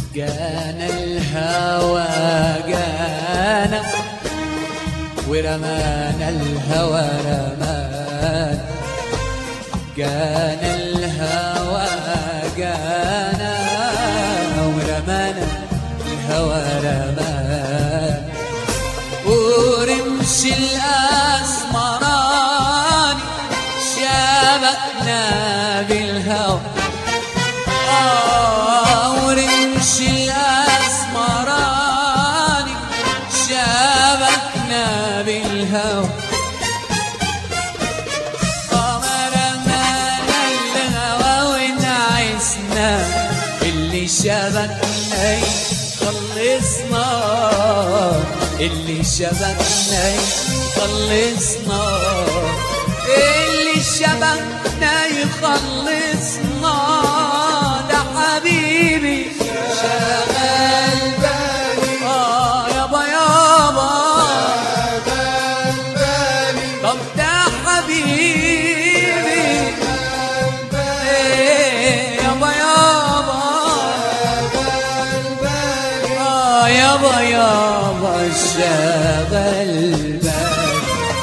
جانا الهوى جانا ورمانا الهوى رمانا جانا الهوى جانا ورمانا الهوى رمانا ورمش الأسمراني شبكنا بالهوى آه ورمش الأسمراني شبكنا بالهوى قمرنا الهوى ونعسنا اللي شبكنا خلصنا اللي شبكنا خلصنا اللي شبكنا يخلصنا ده حبيبي شغال بالي اه يابا يابا طب ده حبيبي إيه يابا يابا آه يابا يابا شغل بالي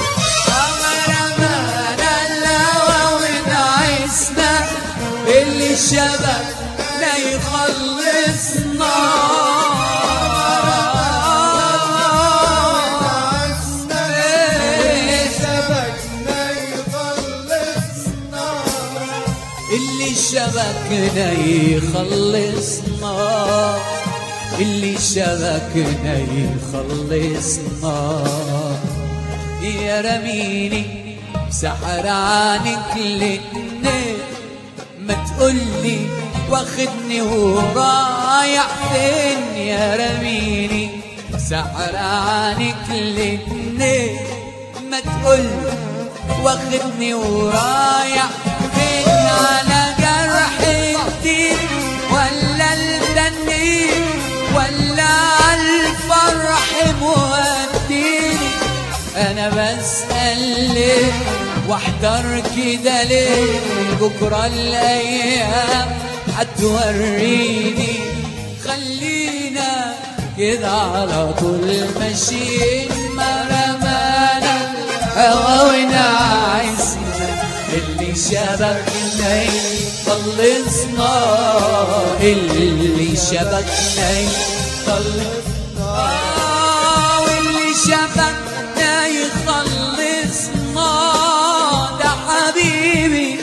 أمرنا الهوى ونعسنا اللي شبكنا يخلصنا اللي شبكنا يخلصنا اللي شبكنا يخلصنا يا رميني سحر عنك للنيل ما تقولي واخدني ورايح فين يا رميني سحر عنك للنيل ما تقولي واخدني ورايح فين على جرح الدين ولا التنين ولا على الفرح موديني انا بسأل ليه واحضر كده ليه بكرة الايام هتوريني خلينا كده على طول ماشيين ما رمانا هوا ونعسنا اللي شبكنا يخلصنا اللي شبكنا يخلصنا آه، واللي شبكنا يخلصنا ده حبيبي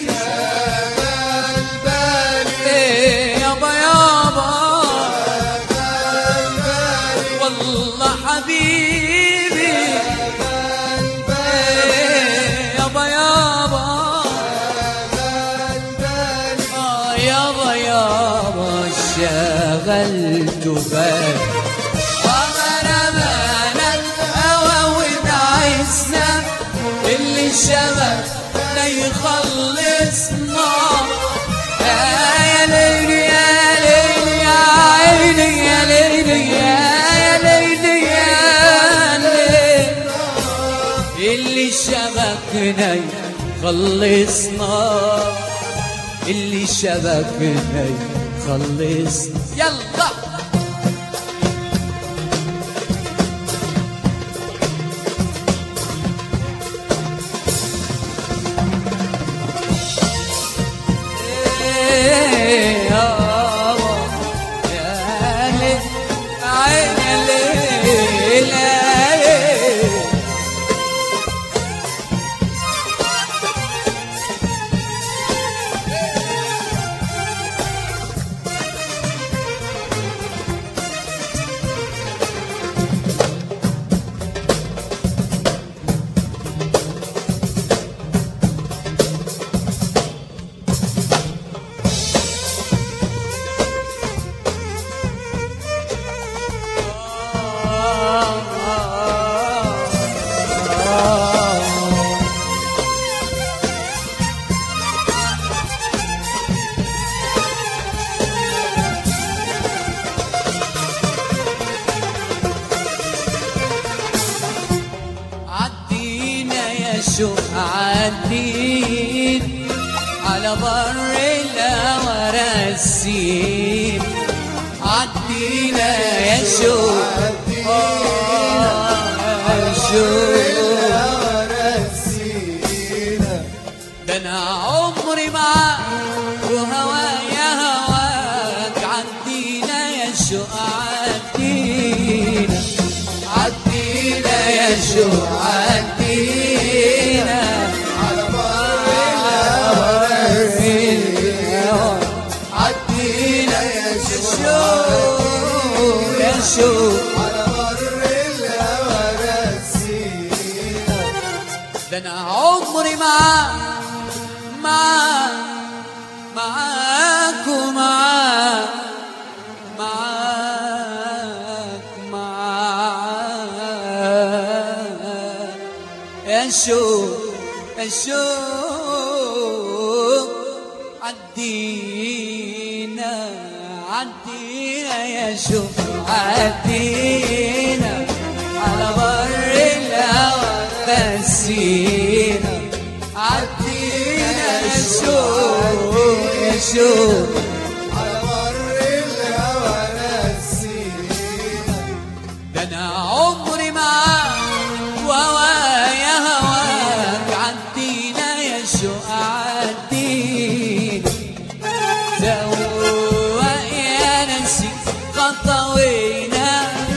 إيه يابا يابا والله حبيبي إيه يابا يابا آه يابا يابا شغلت بالي وغرمانا الهوى ونعسنا اللي شبكنا يخلصنا يا ليلي يا ليلي يا عيني يا ليلي يا ليلي يا ليلي اللي شبكنا يخلصنا اللي شبكنا يخلصنا يلا إيه يابا يا ليل عين الليل يا ليل عدينا يا شوق عدين على بر الهوى راسين عدي عدينا يا شوق آه، يا شوق ده انا عمري معاك وهوايا هواك عدينا يا شوق عدينا عدينا يا شوق عدينا عدينا يا شوق يا شوق ده انا عمري معاك معاك معاك ومعاك معاك معاك يا شوق يا شوق عدينا عدينا يا شوق عدينا على بر الهوى نسينا عدينا يا شوق يا شوق ده انا عمري معاك وهوايا هواك عدينا يا شوق عدينا سوا يا نسي خطوينا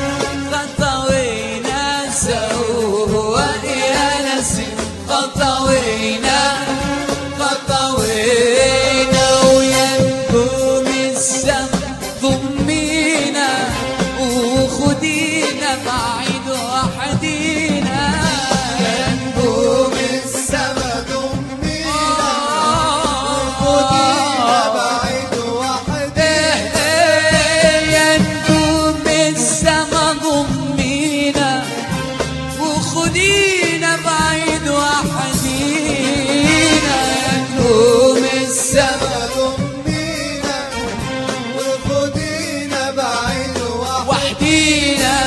خطوينا سوا يا نسي خطوينا خطوينا ويا نجوم السما ضمينا وخدينا بعيد وحدينا يا نجوم يا نجوم السما ضمينا وخدينا بعيد وحدينا يا نجوم السما وحدينا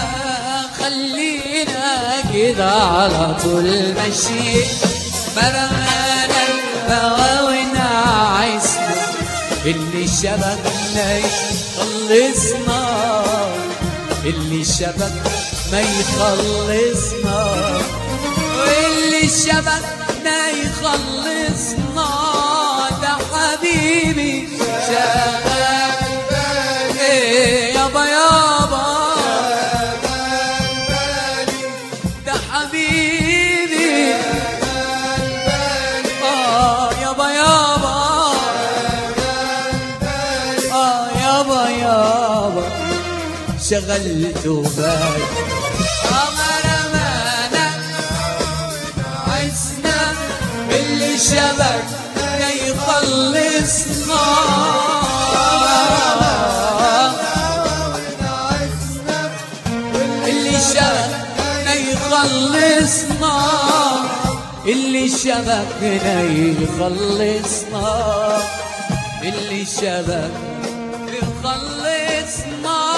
خلينا كده على طول ماشي مرمانا الهوى ونعيسنا اللي شبكنا يخلصنا اللي شبك ما يخلصنا واللي شبكنا يخلصنا ده حبيبي شبك ايه يابا يابا ده حبيبي اه يابا يابا اه يابا يابا شغلت بالي أمرمانا عزنا اللي شبكنا يخلصنا اللي شبكنا يخلصنا اللي شبكنا يخلصنا اللي شبك يخلصنا